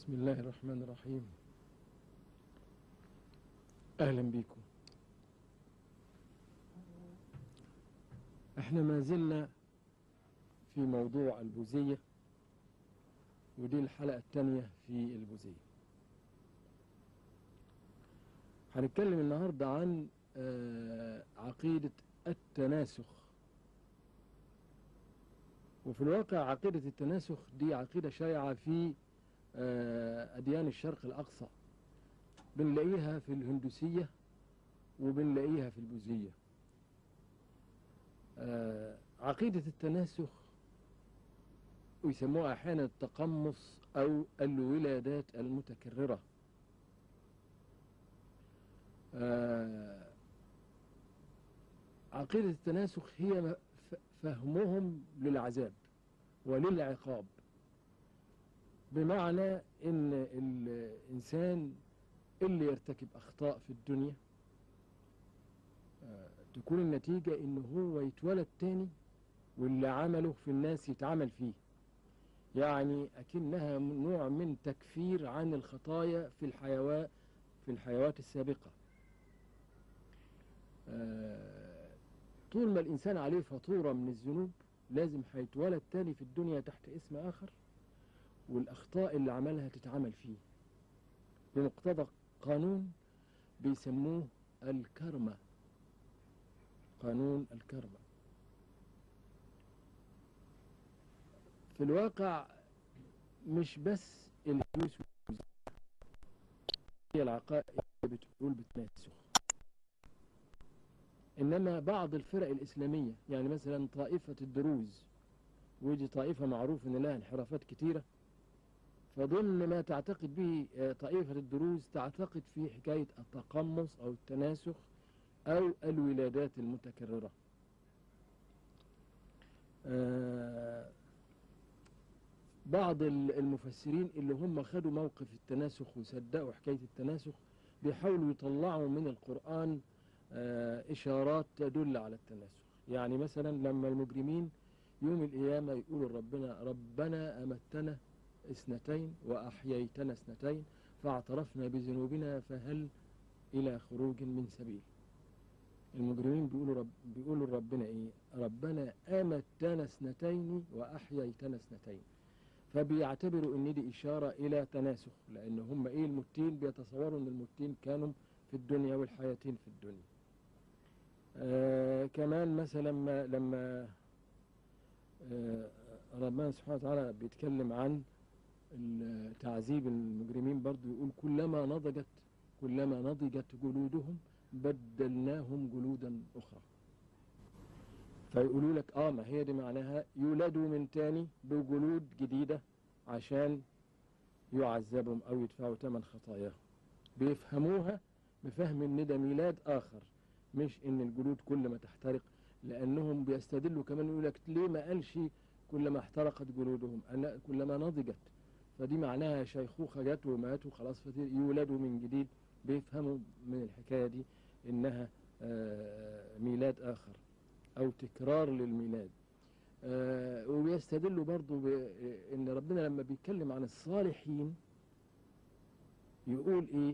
بسم الله الرحمن الرحيم أهلا بكم احنا ما زلنا في موضوع البوذية ودي الحلقة الثانية في البوذية هنتكلم النهاردة عن آه، عقيدة التناسخ وفي الواقع عقيدة التناسخ دي عقيدة شائعة في آه، أديان الشرق الأقصى بنلاقيها في الهندوسية وبنلاقيها في البوذية آه، عقيدة التناسخ ويسموها أحيانا التقمص أو الولادات المتكررة آه، عقيدة التناسخ هي ف- فهمهم للعذاب وللعقاب بمعنى ان الانسان اللي يرتكب اخطاء في الدنيا آه، تكون النتيجة ان هو يتولد تاني واللي عمله في الناس يتعمل فيه يعني اكنها نوع من تكفير عن الخطايا في الحيوان في الحيوات السابقة آه، طول ما الانسان عليه فطورة من الذنوب لازم هيتولد تاني في الدنيا تحت اسم اخر والأخطاء اللي عملها تتعمل فيه بمقتضى قانون بيسموه الكرمة قانون الكرمة في الواقع مش بس الهندوس والبوذية هي العقائد اللي بتقول بالتناسخ إنما بعض الفرق الإسلامية يعني مثلا طائفة الدروز ودي طائفة معروف إن لها انحرافات كتيرة فضمن ما تعتقد به آه، طائفة الدروز تعتقد في حكاية التقمص أو التناسخ أو الولادات المتكررة آه، بعض ال- المفسرين اللي هم خدوا موقف التناسخ وصدقوا حكاية التناسخ بيحاولوا يطلعوا من القرآن آه، إشارات تدل على التناسخ يعني مثلا لما المجرمين يوم القيامة يقولوا ربنا ربنا أمتنا اثنتين وأحييتنا اثنتين فاعترفنا بذنوبنا فهل إلى خروج من سبيل المجرمين بيقولوا رب بيقولوا لربنا إيه ربنا أمتنا اثنتين وأحييتنا اثنتين فبيعتبروا إن دي إشارة إلى تناسخ لأن هم إيه المتين بيتصوروا إن المتين كانوا في الدنيا والحياتين في الدنيا آه كمان مثلا لما لما آه ربنا سبحانه وتعالى بيتكلم عن ال- تعذيب المجرمين برضو يقول كلما نضجت كلما نضجت جلودهم بدلناهم جلودا أخرى فيقولوا لك اه ما هي دي معناها يولدوا من تاني بجلود جديدة عشان يعذبهم أو يدفعوا ثمن خطاياهم بيفهموها بفهم ان ده ميلاد آخر مش ان الجلود كل ما تحترق لأنهم بيستدلوا كمان يقول لك ليه ما قالش كلما احترقت جلودهم أنا كلما نضجت فدي معناها شيخوخة جت وماتوا خلاص يولدوا من جديد بيفهموا من الحكاية دي إنها آه، ميلاد آخر أو تكرار للميلاد آه، وبيستدلوا برضو بإن ربنا لما بيتكلم عن الصالحين يقول إيه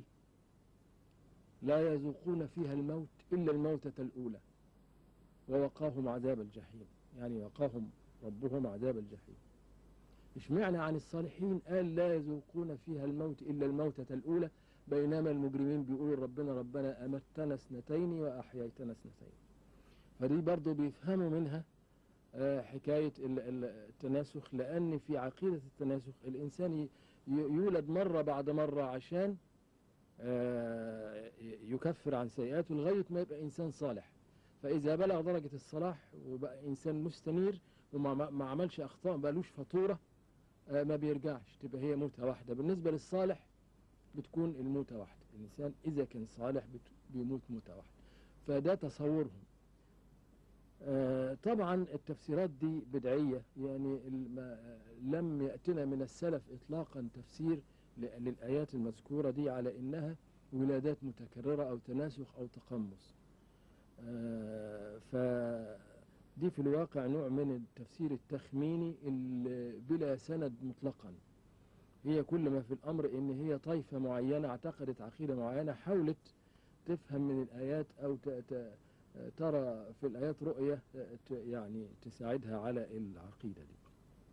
لا يذوقون فيها الموت إلا الموتة الأولى ووقاهم عذاب الجحيم يعني وقاهم ربهم عذاب الجحيم اشمعنى عن الصالحين قال لا يذوقون فيها الموت إلا الموتة الأولى بينما المجرمين بيقولوا ربنا ربنا أمتنا اثنتين وأحييتنا اثنتين فدي برضو بيفهموا منها آه، حكاية ال- ال- التناسخ لأن في عقيدة التناسخ الإنسان ي- ي- يولد مرة بعد مرة عشان آه، ي- يكفر عن سيئاته لغاية ما يبقى إنسان صالح فإذا بلغ درجة الصلاح وبقى إنسان مستنير وما ما- ما عملش أخطاء ما بقالوش فطورة آه، ما بيرجعش تبقى هي موتة واحدة بالنسبة للصالح بتكون الموتة واحدة الإنسان إذا كان صالح بت- بيموت موتة واحدة فده تصورهم آه، طبعا التفسيرات دي بدعية يعني الم- آه، لم يأتنا من السلف إطلاقا تفسير ل- للآيات المذكورة دي على إنها ولادات متكررة أو تناسخ أو تقمص آه، فدي في الواقع نوع من التفسير التخميني اللي بلا سند مطلقا هي كل ما في الأمر إن هي طائفة معينة اعتقدت عقيدة معينة حاولت تفهم من الآيات أو ت... ت... ترى في الآيات رؤية ت... يعني تساعدها على العقيدة دي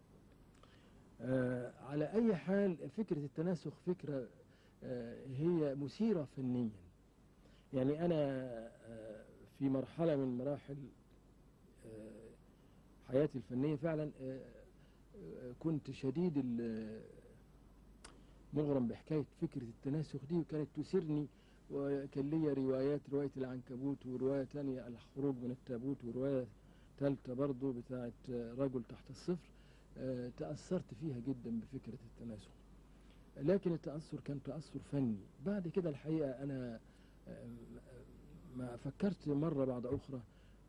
آه على أي حال فكرة التناسخ فكرة آه هي مثيرة فنيا يعني أنا آه في مرحلة من مراحل آه حياتي الفنية فعلا آه آه كنت شديد مغرم بحكاية فكرة التناسخ دي وكانت تثيرني وكان لي روايات رواية العنكبوت ورواية تانية الخروج من التابوت ورواية ثالثة برضو بتاعة رجل تحت الصفر تأثرت فيها جدا بفكرة التناسخ لكن التأثر كان تأثر فني بعد كده الحقيقة أنا ما فكرت مرة بعد أخرى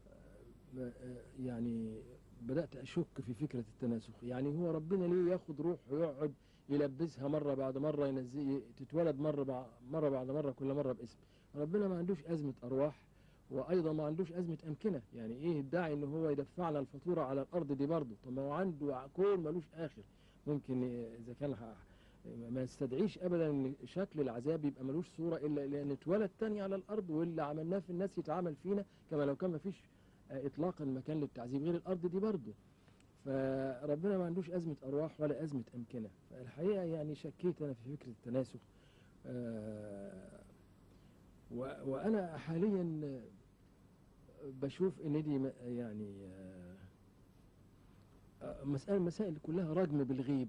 يعني بدأت أشك في فكرة التناسخ يعني هو ربنا ليه ياخد روح ويقعد يلبسها مرة بعد مرة ينزل تتولد مرة بعد مرة بعد مرة كل مرة باسم ربنا ما عندوش أزمة أرواح وأيضا ما عندوش أزمة أمكنة يعني إيه الداعي إن هو يدفعنا الفاتورة على الأرض دي برضه طب ما هو عنده كون ملوش آخر ممكن إذا كان ما يستدعيش أبدا إن شكل العذاب يبقى ملوش صورة إلا لأن اتولد تاني على الأرض واللي عملناه في الناس يتعامل فينا كما لو كان ما فيش إطلاقا مكان للتعذيب غير الأرض دي برضه فربنا ما عندوش أزمة أرواح ولا أزمة أمكنة فالحقيقة يعني شكيت أنا في فكرة التناسخ آه وأنا حاليا بشوف إن دي يعني آه مسألة مسائل كلها رجم بالغيب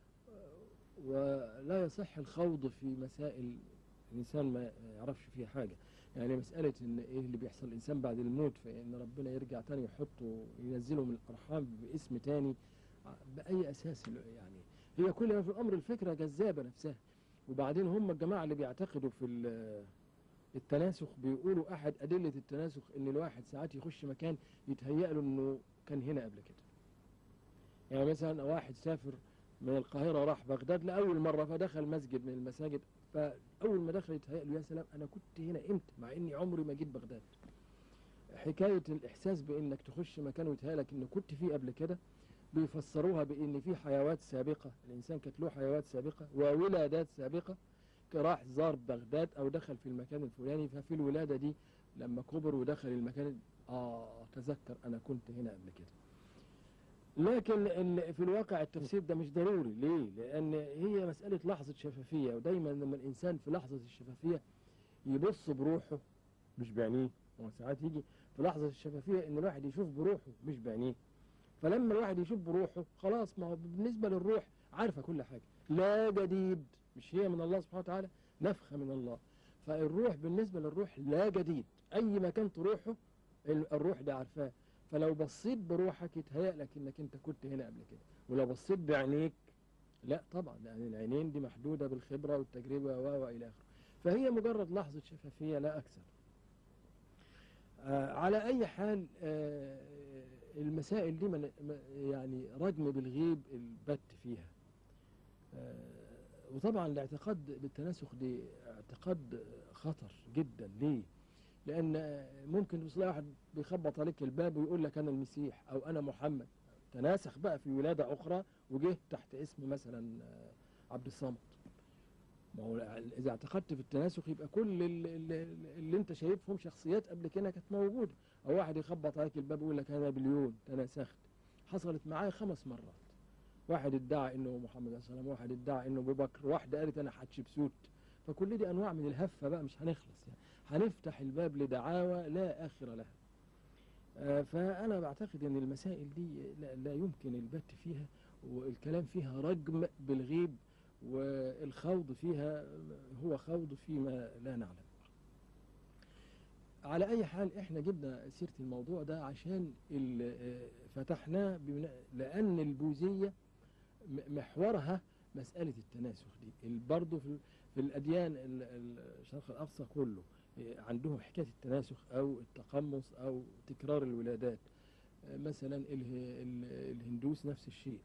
ولا يصح الخوض في مسائل الإنسان ما يعرفش فيها حاجة يعني مسألة إن إيه اللي بيحصل الإنسان بعد الموت فإن ربنا يرجع تاني يحطه ينزله من الأرحام باسم تاني بأي أساس يعني هي كل ما في الأمر الفكرة جذابة نفسها وبعدين هم الجماعة اللي بيعتقدوا في التناسخ بيقولوا أحد أدلة التناسخ إن الواحد ساعات يخش مكان يتهيأ له إنه كان هنا قبل كده يعني مثلا واحد سافر من القاهرة راح بغداد لأول مرة فدخل مسجد من المساجد فأول ما دخل يتهيأ له يا سلام أنا كنت هنا إمتى مع إني عمري ما جيت بغداد حكاية الإحساس بإنك تخش مكان ويتهيأ لك إنه كنت فيه قبل كده بيفسروها بإن في حيوات سابقة الإنسان كانت له حيوات سابقة وولادات سابقة راح زار بغداد أو دخل في المكان الفلاني ففي الولادة دي لما كبر ودخل المكان آه تذكر أنا كنت هنا قبل كده لكن في الواقع التفسير ده مش ضروري ليه لان هي مسألة لحظة شفافية ودايما لما الانسان في لحظة الشفافية يبص بروحه مش بعينيه هو ساعات يجي في لحظة الشفافية ان الواحد يشوف بروحه مش بعينيه فلما الواحد يشوف بروحه خلاص ما هو بالنسبة للروح عارفة كل حاجة لا جديد مش هي من الله سبحانه وتعالى نفخة من الله فالروح بالنسبة للروح لا جديد اي مكان تروحه الروح ده عارفاه فلو بصيت بروحك يتهيأ لك انك انت كنت هنا قبل كده ولو بصيت بعينيك لا طبعا لان العينين دي محدودة بالخبرة والتجربة و الى اخره فهي مجرد لحظة شفافية لا اكثر آه على اي حال آه المسائل دي من يعني رجم بالغيب البت فيها آه وطبعا الاعتقاد بالتناسخ دي اعتقاد خطر جدا ليه لان ممكن توصل واحد بيخبط عليك الباب ويقول لك انا المسيح او انا محمد تناسخ بقى في ولاده اخرى وجه تحت اسم مثلا عبد الصمد ما هو اذا اعتقدت في التناسخ يبقى كل اللي, اللي انت شايفهم شخصيات قبل كده كانت موجوده او واحد يخبط عليك الباب ويقول لك انا بليون تناسخت حصلت معايا خمس مرات واحد ادعى انه محمد عليه السلام واحد ادعى انه ابو بكر واحده قالت انا حتشبسوت فكل دي انواع من الهفه بقى مش هنخلص يعني هنفتح الباب لدعاوى لا آخر لها آه فأنا بعتقد أن المسائل دي لا, لا يمكن البت فيها والكلام فيها رجم بالغيب والخوض فيها هو خوض فيما لا نعلم على أي حال إحنا جبنا سيرة الموضوع ده عشان فتحناه لأن البوذية محورها مسألة التناسخ دي برضه في الأديان الشرق الأقصى كله عندهم حكاية التناسخ أو التقمص أو تكرار الولادات مثلا الهندوس نفس الشيء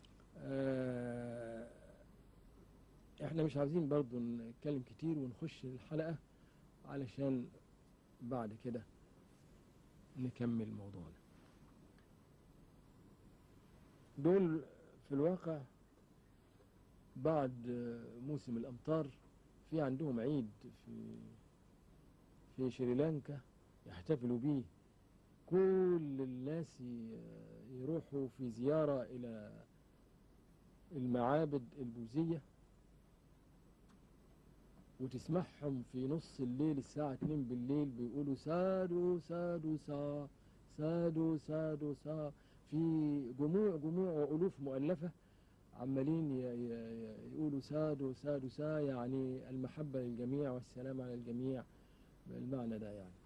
احنا مش عايزين برضو نتكلم كتير ونخش الحلقة علشان بعد كده نكمل موضوعنا دول في الواقع بعد آه، موسم الأمطار في عندهم عيد في في شريلانكا يحتفلوا بيه كل الناس ي- يروحوا في زيارة إلى المعابد البوذية وتسمعهم في نص الليل الساعة 2 بالليل بيقولوا سادو سادو سا سادو سادو سا في جموع جموع وألوف مؤلفة عمالين ي- ي- ي- يقولوا سادو سادو سا يعني المحبة للجميع والسلام على الجميع بالمعنى ده يعني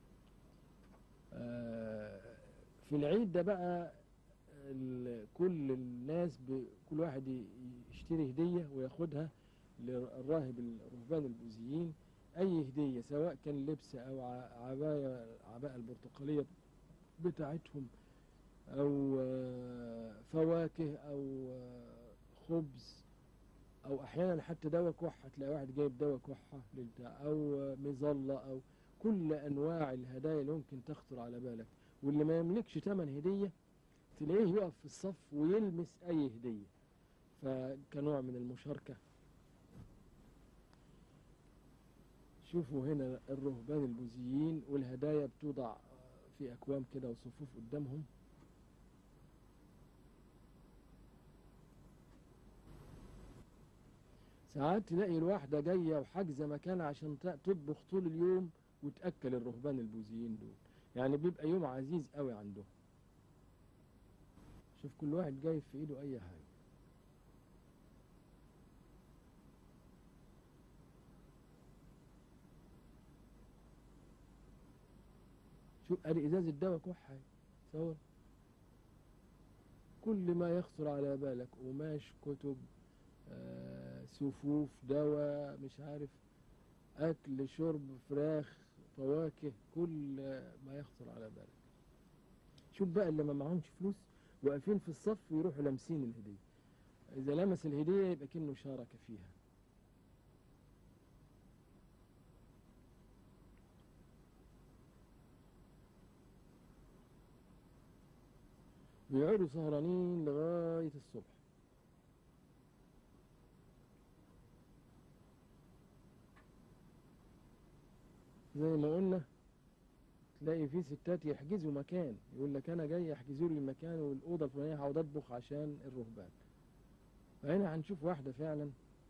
آه، في العيد ده بقى ال- كل الناس ب- كل واحد ي- يشتري هدية وياخدها للراهب الرهبان البوذيين أي هدية سواء كان لبس أو ع- عباية عباءة البرتقالية بتاعتهم أو آه، فواكه أو آه، خبز أو أحيانا حتى دواء كحة تلاقي واحد جايب دواء كحة للبتاع أو آه، مظلة أو كل أنواع الهدايا اللي ممكن تخطر على بالك واللي ما يملكش تمن هدية تلاقيه يقف في الصف ويلمس أي هدية فكنوع من المشاركة شوفوا هنا الرهبان البوذيين والهدايا بتوضع في أكوام كده وصفوف قدامهم ساعات تلاقي الواحدة جاية وحاجزة مكان عشان ت- تطبخ طول اليوم وتأكل الرهبان البوذيين دول يعني بيبقى يوم عزيز قوي عندهم شوف كل واحد جايب في ايده اي حاجة شوف ادي ازازة دواء كحة تصور كل ما يخطر على بالك قماش كتب آه، سفوف دواء مش عارف اكل شرب فراخ فواكه كل ما يخطر على بالك شوف بقى اللي ما معهمش فلوس واقفين في الصف ويروحوا لامسين الهديه اذا لمس الهديه يبقى كأنه شارك فيها بيقعدوا سهرانين لغايه الصبح زي ما قلنا تلاقي في ستات يحجزوا مكان يقول لك انا جاي يحجزوا لي المكان والاوضه الفلانيه هقعد اطبخ عشان الرهبان فهنا هنشوف واحده فعلا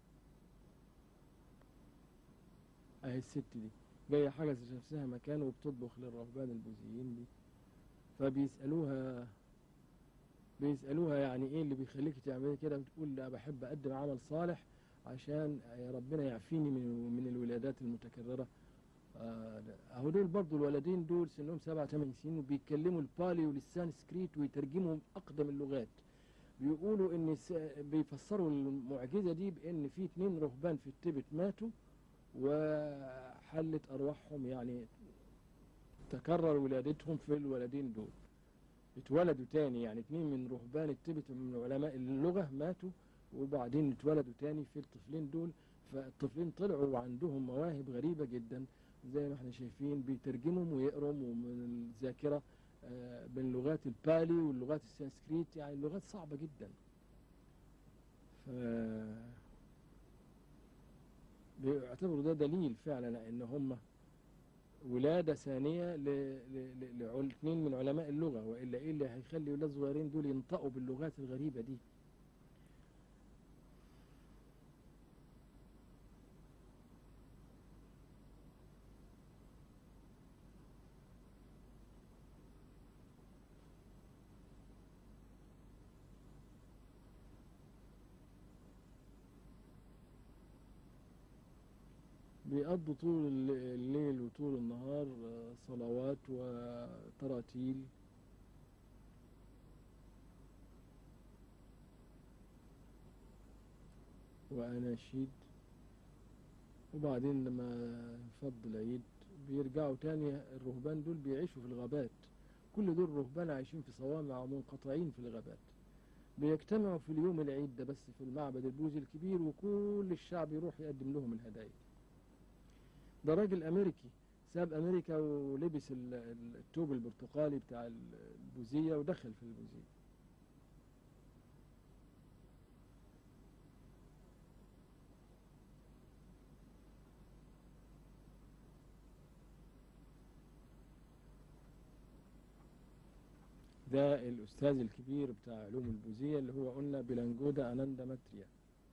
اهي الست دي جايه حجزت نفسها مكان وبتطبخ للرهبان البوذيين دي فبيسالوها بيسالوها يعني ايه اللي بيخليك تعملي كده بتقول لا بحب اقدم عمل صالح عشان ربنا يعفيني من من الولادات المتكرره آه، اهو دول برضو الولدين دول سنهم سبع ثمان سنين وبيتكلموا البالي والسانسكريت ويترجموا اقدم اللغات بيقولوا ان س- بيفسروا المعجزه دي بان في اتنين رهبان في التبت ماتوا وحلت ارواحهم يعني تكرر ولادتهم في الولدين دول اتولدوا تاني يعني اتنين من رهبان التبت من علماء اللغه ماتوا وبعدين اتولدوا تاني في الطفلين دول فالطفلين طلعوا وعندهم مواهب غريبه جدا زي ما احنا شايفين بيترجمهم ويقروا من الذاكره آه، من لغات البالي واللغات السانسكريت يعني لغات صعبه جدا ف بيعتبروا ده دليل فعلا ان هم ولادة ثانية ل- ل- ل- لعل- اثنين من علماء اللغة وإلا إيه اللي هيخلي ولاد صغيرين دول ينطقوا باللغات الغريبة دي بيقضوا طول الل- الليل وطول النهار آه، صلوات وتراتيل وأناشيد وبعدين لما يفض العيد بيرجعوا تاني الرهبان دول بيعيشوا في الغابات كل دول رهبان عايشين في صوامع ومنقطعين في الغابات بيجتمعوا في اليوم العيد ده بس في المعبد البوذي الكبير وكل الشعب يروح يقدم لهم الهدايا ده راجل امريكي ساب امريكا ولبس ال- ال- الثوب البرتقالي بتاع ال- البوذيه ودخل في البوذيه ده الأستاذ الكبير بتاع علوم البوذية اللي هو قلنا بلانجودا أناندا ماتريا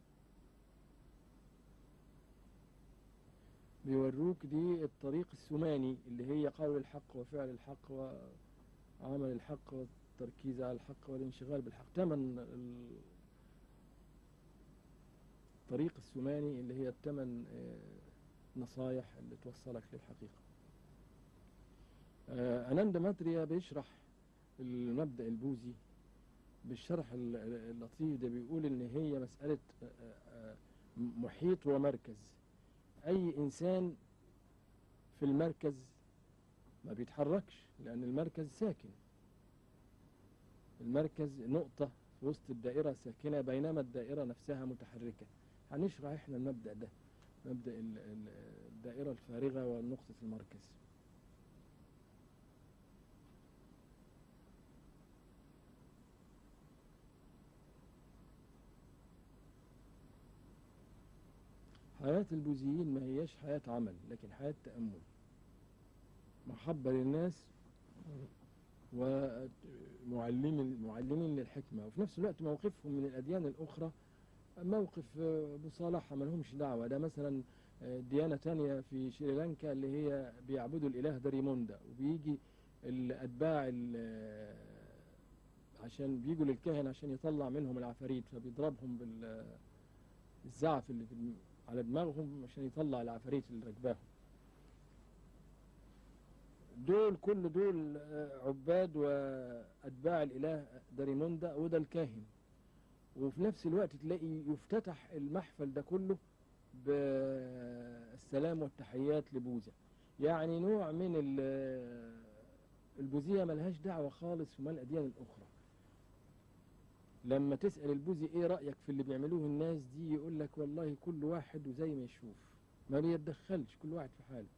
بيوروك دي الطريق السماني اللي هي قول الحق وفعل الحق وعمل الحق والتركيز على الحق والانشغال بالحق تمن ال- الطريق السماني اللي هي الثمن نصايح اللي توصلك للحقيقة آه، أناندا ماتريا بيشرح المبدأ البوذي بالشرح ال- ال- اللطيف ده بيقول إن هي مسألة آه، آه، محيط ومركز أي إنسان في المركز ما بيتحركش لأن المركز ساكن المركز نقطة في وسط الدائرة ساكنة بينما الدائرة نفسها متحركة هنشرح احنا المبدأ ده مبدأ ال- ال- الدائرة الفارغة ونقطة المركز حياة البوذيين ما هياش حياة عمل لكن حياة تأمل محبة للناس ومعلمين معلمين للحكمة وفي نفس الوقت موقفهم من الأديان الأخرى موقف آه، مصالحة ما لهمش دعوة ده مثلا آه، ديانة تانية في شريلانكا اللي هي بيعبدوا الإله داريموندا وبيجي الأتباع ال- آه، عشان بيجوا للكاهن عشان يطلع منهم العفاريت فبيضربهم بالزعف اللي في الم- على دماغهم عشان يطلع العفاريت اللي راكباهم دول كل دول آه، عباد وأتباع الإله داريموندا وده الكاهن وفي نفس الوقت تلاقي يفتتح المحفل ده كله بالسلام والتحيات لبوذا يعني نوع من ال- البوذية ملهاش دعوة خالص وما الأديان الأخرى لما تسأل البوذي ايه رأيك في اللي بيعملوه الناس دي يقول لك والله كل واحد وزي ما يشوف ما بيتدخلش كل واحد في حاله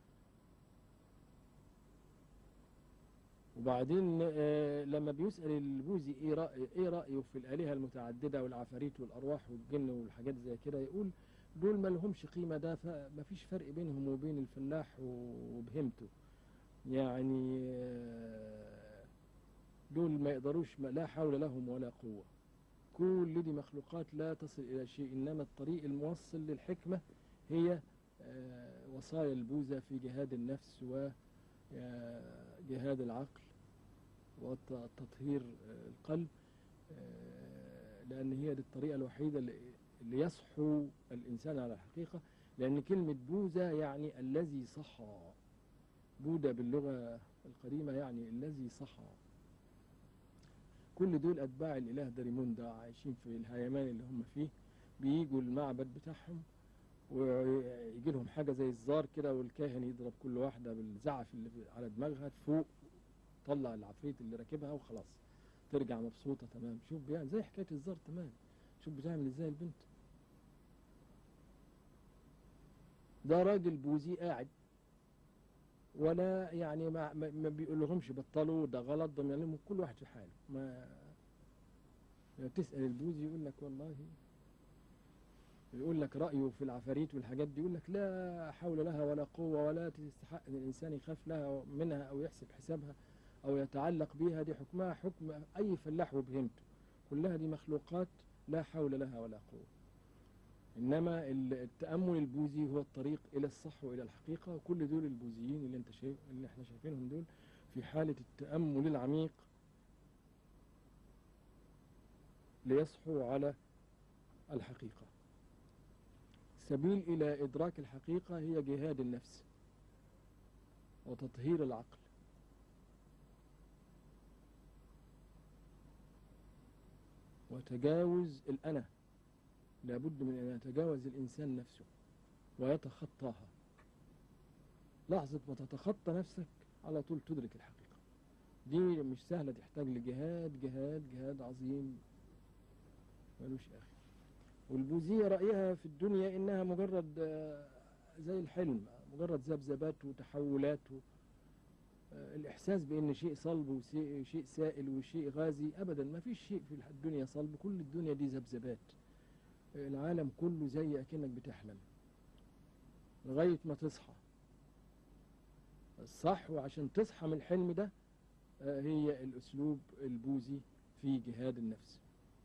وبعدين آه، لما بيسأل البوذي ايه رأي ايه رأيه في الآلهة المتعددة والعفاريت والأرواح والجن والحاجات زي كده يقول دول ما لهمش قيمة ده ما فيش فرق بينهم وبين الفلاح وبهمته يعني آه، دول ما يقدروش ما لا حول لهم ولا قوة كل دي مخلوقات لا تصل إلى شيء إنما الطريق الموصل للحكمة هي آه، وصايا البوذا في جهاد النفس وجهاد العقل وتطهير آه، القلب آه، لأن هي دي الطريقة الوحيدة اللي اللي يصحو الإنسان على الحقيقة لأن كلمة بوذا يعني الذي صحى بوذا باللغة القديمة يعني الذي صحى كل دول أتباع الإله داريموندا عايشين في الهيمان اللي هم فيه بيجوا المعبد بتاعهم ويجي لهم حاجة زي الزار كده والكاهن يضرب كل واحدة بالزعف اللي في- على دماغها تفوق طلع العفريت اللي راكبها وخلاص ترجع مبسوطة تمام شوف يعني زي حكاية الزار تمام شوف بتعمل ازاي البنت ده راجل بوذي قاعد ولا يعني ما, ما, ما بيقول لهمش بطلوا ده غلط ده يعني كل واحد في حاله ما لما تسأل البوذي يقول لك والله يقول لك رأيه في العفاريت والحاجات دي يقول لك لا حول لها ولا قوة ولا تستحق ان الانسان يخاف لها منها او يحسب حسابها او يتعلق بيها دي حكمها حكم اي فلاح وبهمته كلها دي مخلوقات لا حول لها ولا قوة انما ال- التأمل البوذي هو الطريق الى الصح والى الحقيقة وكل دول البوذيين اللي انت شايف اللي احنا شايفينهم دول في حالة التأمل العميق ليصحوا على الحقيقة السبيل إلى إدراك الحقيقة هي جهاد النفس وتطهير العقل وتجاوز الأنا لابد من أن يتجاوز الإنسان نفسه ويتخطاها لحظة ما تتخطى نفسك على طول تدرك الحقيقة دي مش سهلة تحتاج لجهاد جهاد جهاد عظيم ملوش آخر والبوذية رأيها في الدنيا إنها مجرد آه، زي الحلم مجرد ذبذبات وتحولات و... آه، الإحساس بأن شيء صلب وشيء شيء سائل وشيء غازي أبدا ما فيش شيء في الدنيا صلب كل الدنيا دي ذبذبات آه، العالم كله زي أكنك بتحلم لغاية ما تصحى الصح وعشان تصحى من الحلم ده آه، هي الأسلوب البوذي في جهاد النفس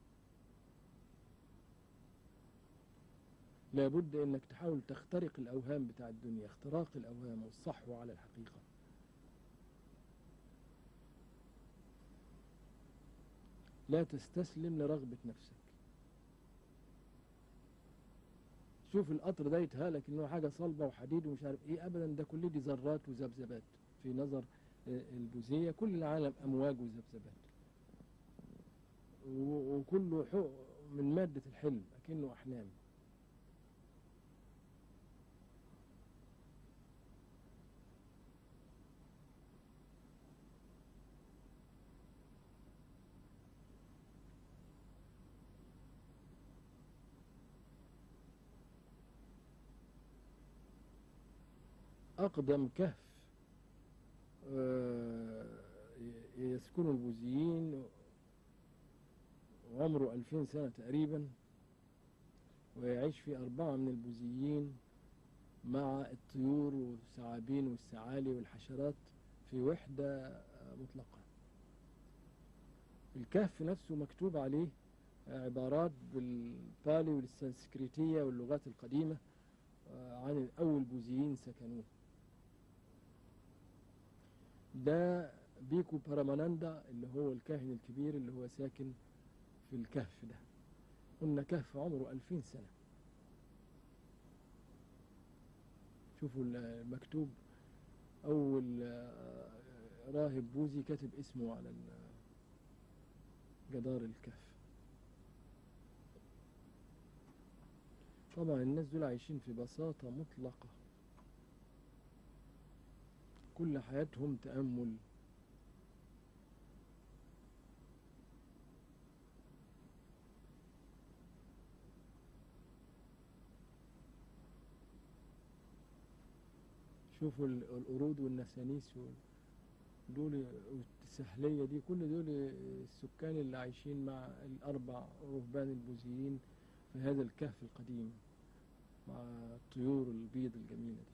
لابد انك تحاول تخترق الاوهام بتاع الدنيا اختراق الاوهام والصحو على الحقيقة لا تستسلم لرغبة نفسك شوف القطر ده يتهالك انه حاجة صلبة وحديد ومش عارف ايه ابدا ده كل دي ذرات وذبذبات في نظر آه، البوذية كل العالم امواج وذبذبات و- وكله حق من مادة الحلم أكنه أحلام أقدم كهف آه، ي- يسكنه البوذيين وعمره ألفين سنة تقريبا ويعيش فيه أربعة من البوذيين مع الطيور والثعابين والثعالي والحشرات في وحدة آه، مطلقة الكهف نفسه مكتوب عليه عبارات بالبالي والسنسكريتية واللغات القديمة آه، عن أول بوذيين سكنوه ده بيكو باراماناندا اللي هو الكاهن الكبير اللي هو ساكن في الكهف ده قلنا كهف عمره ألفين سنة شوفوا المكتوب أول آه، راهب بوذي كاتب اسمه على ال- جدار الكهف طبعا الناس دول عايشين في بساطة مطلقة كل حياتهم تأمل شوفوا ال- القرود والنسانيس وال- دول والسحلية دي كل دول السكان اللي عايشين مع الأربع رهبان البوذيين في هذا الكهف القديم مع الطيور البيض الجميلة دي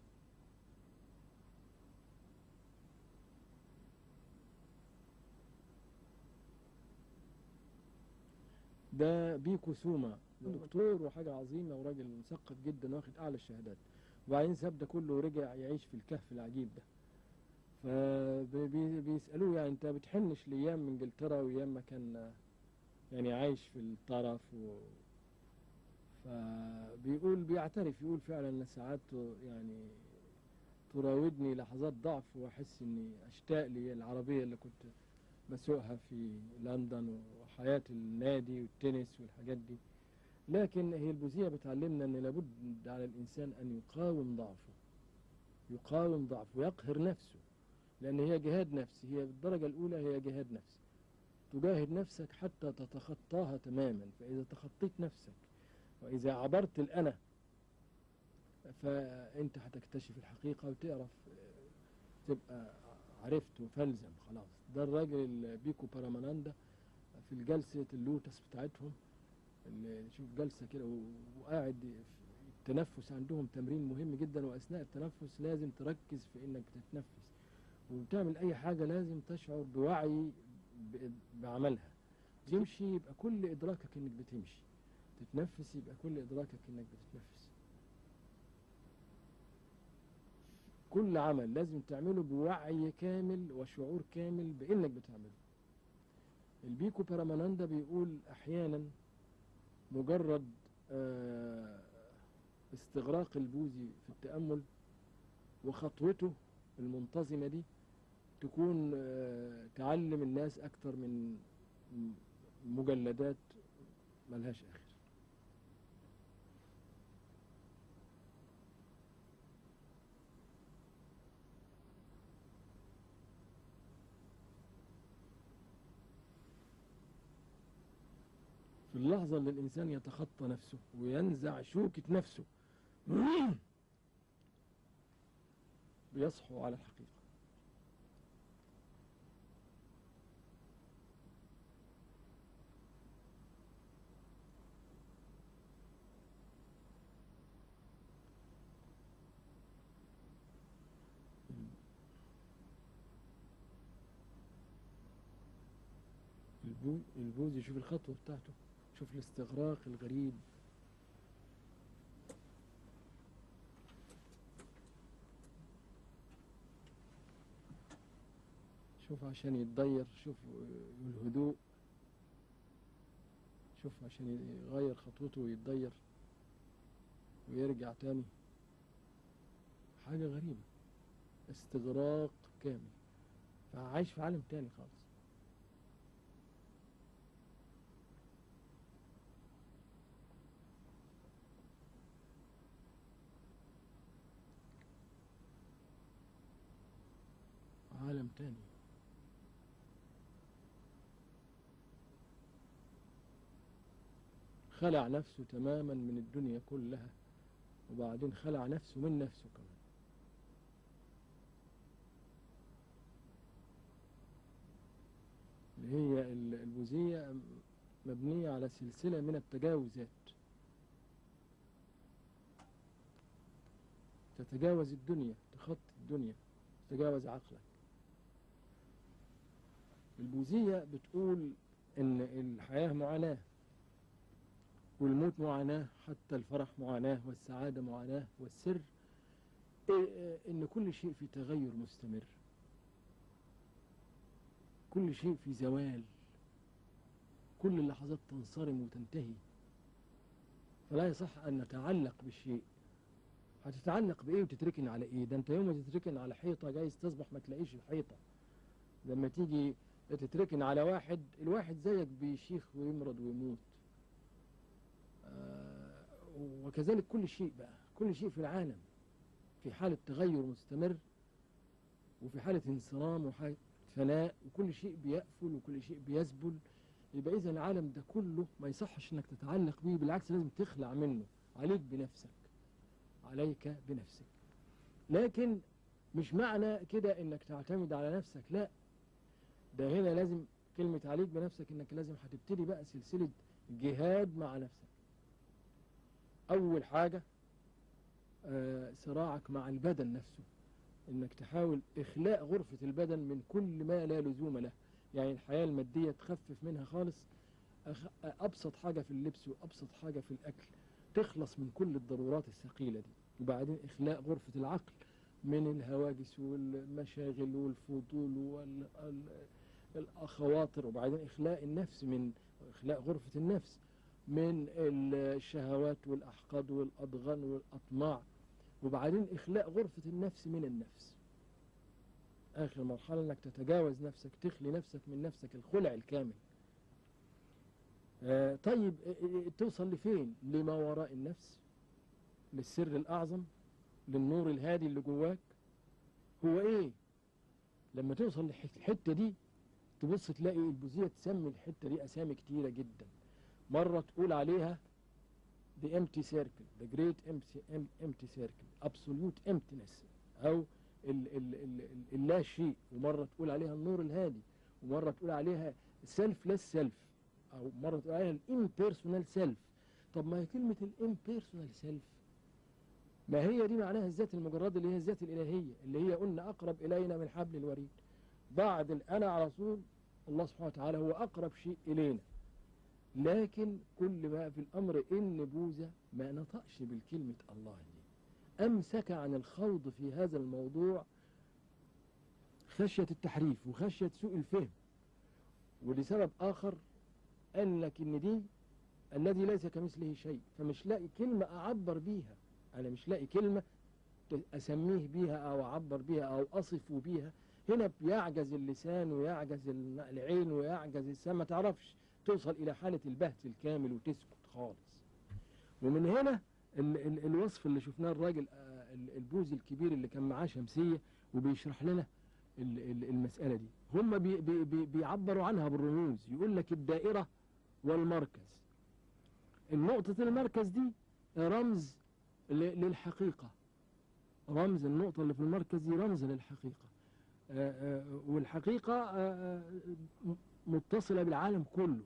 ده بيكو سوما دكتور وحاجة عظيمة وراجل مثقف جدا واخد أعلى الشهادات وبعدين ساب ده كله ورجع يعيش في الكهف العجيب ده فبيسألوه يعني أنت بتحنش لأيام إنجلترا وأيام ما كان يعني عايش في الطرف و... فبيقول بيعترف يقول فعلا ان ساعات يعني تراودني لحظات ضعف واحس اني اشتاق لي العربيه اللي كنت بسوقها في لندن وحياه النادي والتنس والحاجات دي لكن هي البوذيه بتعلمنا ان لابد على الانسان ان يقاوم ضعفه يقاوم ضعفه ويقهر نفسه لان هي جهاد نفس هي بالدرجه الاولى هي جهاد نفس تجاهد نفسك حتى تتخطاها تماما فاذا تخطيت نفسك وإذا عبرت الأنا فأنت هتكتشف الحقيقة وتعرف آه، تبقى عرفت وفلزم خلاص ده الراجل اللي بيكو باراماناندا في الجلسة اللوتس بتاعتهم اللي شوف جلسة كده و- وقاعد في التنفس عندهم تمرين مهم جدا وأثناء التنفس لازم تركز في إنك تتنفس وبتعمل أي حاجة لازم تشعر بوعي ب- بعملها تمشي يبقى كل إدراكك إنك بتمشي تتنفس يبقى كل إدراكك إنك بتتنفس كل عمل لازم تعمله بوعي كامل وشعور كامل بإنك بتعمله البيكو باراماناندا بيقول أحيانا مجرد آه، استغراق البوذي في التأمل وخطوته المنتظمة دي تكون آه، تعلم الناس أكثر من م- مجلدات ملهاش آخر في اللحظة اللي الإنسان يتخطى نفسه وينزع شوكة نفسه بيصحو على الحقيقة البو البوذي شوف الخطوة بتاعته شوف الاستغراق الغريب شوف عشان يتضير شوف الهدوء شوف عشان يغير خطوته ويتضير ويرجع تاني حاجة غريبة استغراق كامل فعايش في عالم تاني خالص عالم تاني خلع نفسه تماما من الدنيا كلها وبعدين خلع نفسه من نفسه كمان اللي هي البوذية مبنية على سلسلة من التجاوزات تتجاوز الدنيا تخطي الدنيا تتجاوز عقلك البوذية بتقول ان الحياة معاناة والموت معاناة حتى الفرح معاناة والسعادة معاناة والسر ان كل شيء في تغير مستمر كل شيء في زوال كل اللحظات تنصرم وتنتهي فلا يصح ان نتعلق بالشيء هتتعلق بايه وتتركن على ايه ده انت يوم ما تتركن على حيطة جايز تصبح ما تلاقيش الحيطة لما تيجي تتركن على واحد الواحد زيك بيشيخ ويمرض ويموت آه وكذلك كل شيء بقى كل شيء في العالم في حالة تغير مستمر وفي حالة انصرام وحالة فناء وكل شيء بيقفل وكل شيء بيذبل يبقى إذا العالم ده كله ما يصحش انك تتعلق بيه بالعكس لازم تخلع منه عليك بنفسك عليك بنفسك لكن مش معنى كده انك تعتمد على نفسك لا ده هنا لازم كلمة عليك بنفسك انك لازم هتبتدي بقى سلسلة جهاد مع نفسك اول حاجة آه صراعك مع البدن نفسه انك تحاول اخلاء غرفة البدن من كل ما لا لزوم له يعني الحياة المادية تخفف منها خالص ابسط حاجة في اللبس وابسط حاجة في الاكل تخلص من كل الضرورات الثقيلة دي وبعدين اخلاء غرفة العقل من الهواجس والمشاغل والفضول والخواطر وبعدين إخلاء النفس من إخلاء غرفة النفس من الشهوات والأحقاد والأضغان والأطماع وبعدين إخلاء غرفة النفس من النفس آخر مرحلة أنك تتجاوز نفسك تخلي نفسك من نفسك الخلع الكامل آه طيب توصل لفين لما وراء النفس للسر الأعظم للنور الهادي اللي جواك هو ايه لما توصل للحته دي تبص تلاقي البوذيه تسمي الحته دي اسامي كتيره جدا مره تقول عليها the empty circle the great empty, empty circle absolute emptiness او ال ال ال اللا شيء ومره تقول عليها النور الهادي ومره تقول عليها selfless self او مره تقول عليها الامبيرسونال سيلف طب ما هي كلمه الامبيرسونال سيلف ما هي دي معناها الذات المجردة اللي هي الذات الإلهية اللي هي قلنا أقرب إلينا من حبل الوريد بعد الأنا على طول الله سبحانه وتعالى هو أقرب شيء إلينا لكن كل ما في الأمر إن بوذا ما نطقش بالكلمة الله دي أمسك عن الخوض في هذا الموضوع خشية التحريف وخشية سوء الفهم ولسبب آخر قال لك إن دي الذي ليس كمثله شيء فمش لاقي كلمة أعبر بيها أنا مش لاقي كلمة أسميه بيها أو أعبر بيها أو أصف بيها هنا بيعجز اللسان ويعجز العين ويعجز السمع ما تعرفش توصل إلى حالة البهت الكامل وتسكت خالص ومن هنا ال ال الوصف اللي شفناه الراجل البوذي الكبير اللي كان معاه شمسية وبيشرح لنا ال ال المسألة دي هم بي بي بي بيعبروا عنها بالرموز يقول لك الدائرة والمركز النقطة المركز دي رمز للحقيقة رمز النقطة اللي في المركز دي رمز للحقيقة آآ آآ والحقيقة آآ متصلة بالعالم كله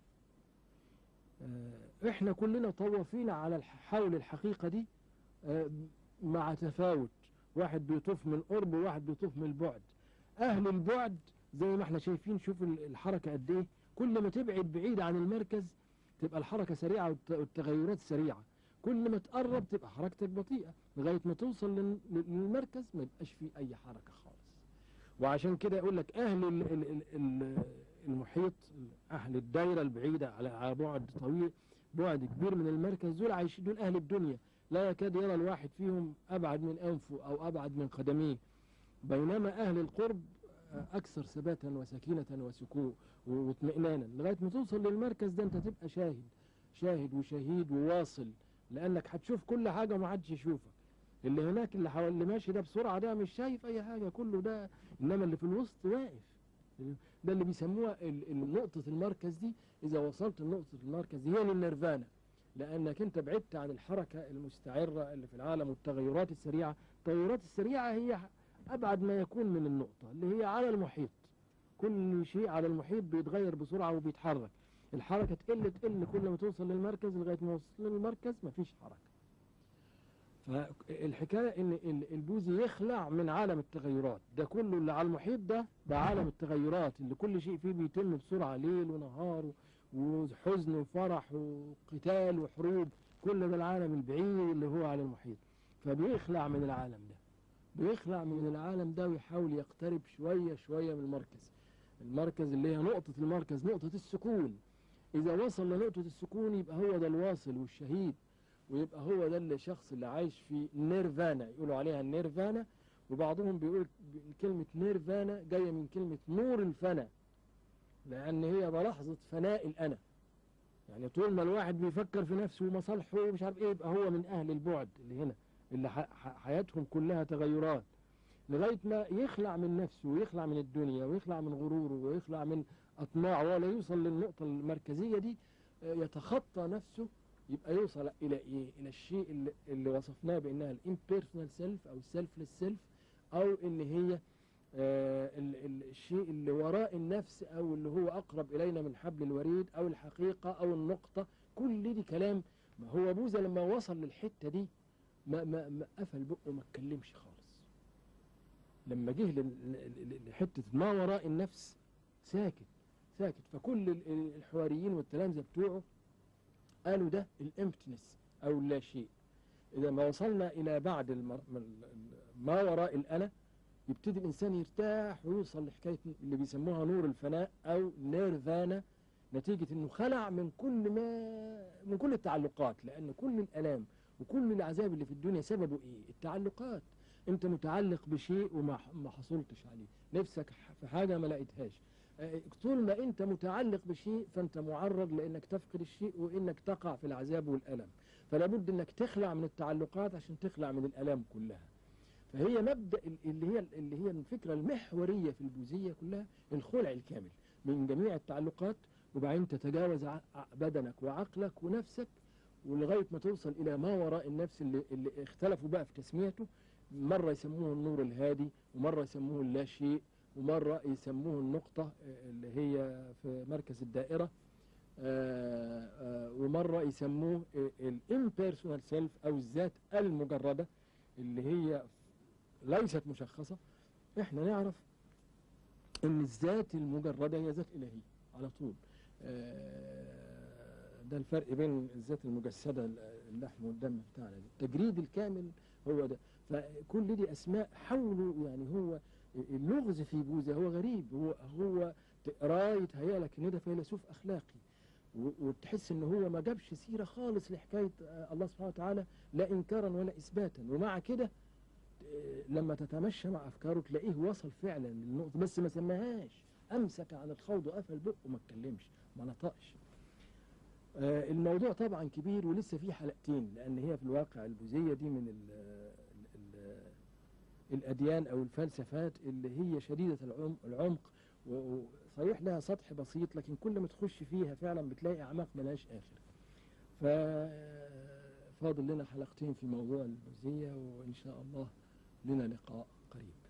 احنا كلنا طوافين على حول الحقيقة دي مع تفاوت واحد بيطوف من قرب وواحد بيطوف من البعد اهل البعد زي ما احنا شايفين شوف الحركة قد ايه كل ما تبعد بعيد عن المركز تبقى الحركة سريعة والت- والتغيرات سريعة كل ما تقرب تبقى حركتك بطيئة لغاية ما توصل لل- للمركز ما يبقاش فيه أي حركة خالص وعشان كده يقول لك أهل ال- ال- ال- ال- المحيط أهل الدايرة البعيدة على على بعد طويل بعد كبير من المركز دول عايشين دول أهل الدنيا لا يكاد يرى الواحد فيهم أبعد من أنفه أو أبعد من قدميه بينما أهل القرب أكثر ثباتا وسكينة وسكون واطمئنانا لغاية ما توصل للمركز ده أنت تبقى شاهد شاهد وشهيد وواصل لأنك هتشوف كل حاجة وما حدش يشوفك اللي هناك اللي حوالي اللي ماشي ده بسرعة ده مش شايف أي حاجة كله ده إنما اللي في الوسط واقف ده اللي بيسموها ال- ال- نقطة المركز دي إذا وصلت لنقطة المركز دي هي النيرفانا لأنك أنت بعدت عن الحركة المستعرة اللي في العالم والتغيرات السريعة التغيرات السريعة هي أبعد ما يكون من النقطة اللي هي على المحيط كل شيء على المحيط بيتغير بسرعة وبيتحرك الحركة تقل تقل كل ما توصل للمركز لغاية ما وصل للمركز مفيش حركة فالحكاية ان ال- البوذي يخلع من عالم التغيرات ده كله اللي على المحيط ده ده عالم التغيرات اللي كل شيء فيه بيتم بسرعة ليل ونهار و- وحزن وفرح وقتال وحروب كل ده العالم البعيد اللي هو على المحيط فبيخلع من العالم ده بيخلع من العالم ده ويحاول يقترب شوية شوية من المركز المركز اللي هي نقطة المركز نقطة السكون إذا وصل لنقطة السكون يبقى هو ده الواصل والشهيد ويبقى هو ده اللي الشخص اللي عايش في نيرفانا يقولوا عليها النيرفانا وبعضهم بيقول كلمة نيرفانا جاية من كلمة نور الفنا لأن هي ده لحظة فناء الأنا يعني طول ما الواحد بيفكر في نفسه ومصالحه ومش عارف ايه يبقى هو من أهل البعد اللي هنا اللي ح- ح- حياتهم كلها تغيرات لغاية ما يخلع من نفسه ويخلع من الدنيا ويخلع من غروره ويخلع من أطماعه ولا يوصل للنقطة المركزية دي آه، يتخطى نفسه يبقى يوصل إلى إيه؟ إلى الشيء اللي, اللي وصفناه بأنها الامبيرسونال سيلف أو السيلفلس سيلف أو إن هي آه، ال- ال- الشيء اللي وراء النفس أو اللي هو أقرب إلينا من حبل الوريد أو الحقيقة أو النقطة كل دي كلام ما هو بوذا لما وصل للحتة دي ما, ما, ما قفل بقه ما اتكلمش خالص لما جه لل- ل- لحتة ما وراء النفس ساكت ساكت فكل ال- ال- الحواريين والتلامذة بتوعه قالوا ده الامبتنس أو اللا شيء إذا ما وصلنا إلى بعد المر... من ال- ما وراء الأنا يبتدي الإنسان يرتاح ويوصل لحكاية اللي بيسموها نور الفناء أو نيرفانا نتيجة إنه خلع من كل ما من كل التعلقات لأن كل الآلام وكل العذاب اللي في الدنيا سببه إيه؟ التعلقات أنت متعلق بشيء وما ما حصلتش عليه نفسك في حاجة ما لقيتهاش آه، طول ما أنت متعلق بشيء فأنت معرض لأنك تفقد الشيء وإنك تقع في العذاب والألم فلا بد أنك تخلع من التعلقات عشان تخلع من الآلام كلها فهي مبدأ ال- اللي هي اللي هي الفكرة المحورية في البوذية كلها الخلع الكامل من جميع التعلقات وبعدين تتجاوز ع- ع- بدنك وعقلك ونفسك ولغاية ما توصل إلى ما وراء النفس اللي, اللي اختلفوا بقى في تسميته مرة يسموه النور الهادي ومرة يسموه اللا شيء ومرة يسموه النقطة آه، اللي هي في مركز الدائرة آه، آه، ومرة يسموه الامبيرسونال سيلف أو الذات المجردة اللي هي ليست مشخصة احنا نعرف ان الذات المجردة هي ذات إلهية على طول آه، ده الفرق بين الذات المجسدة اللحم والدم بتاعنا دي التجريد الكامل هو ده فكل دي أسماء حاولوا يعني هو اللغز في بوذا هو غريب هو هو تقراه يتهيأ لك ان ده فيلسوف أخلاقي و- وتحس ان هو ما جابش سيرة خالص لحكاية آه، الله سبحانه وتعالى لا إنكارا ولا إثباتا ومع كده آه، لما تتمشى مع أفكاره تلاقيه وصل فعلا للنقطة بس ما سماهاش أمسك عن الخوض وقفل بقه وما اتكلمش ما نطقش آه، الموضوع طبعا كبير ولسه فيه حلقتين لأن هي في الواقع البوذية دي من ال ال ال الأديان أو الفلسفات اللي هي شديدة العم- العمق و- وصحيح لها سطح بسيط لكن كل ما تخش فيها فعلا بتلاقي أعماق ملهاش آخر ففاضل لنا حلقتين في موضوع البوذية وإن شاء الله لنا لقاء قريب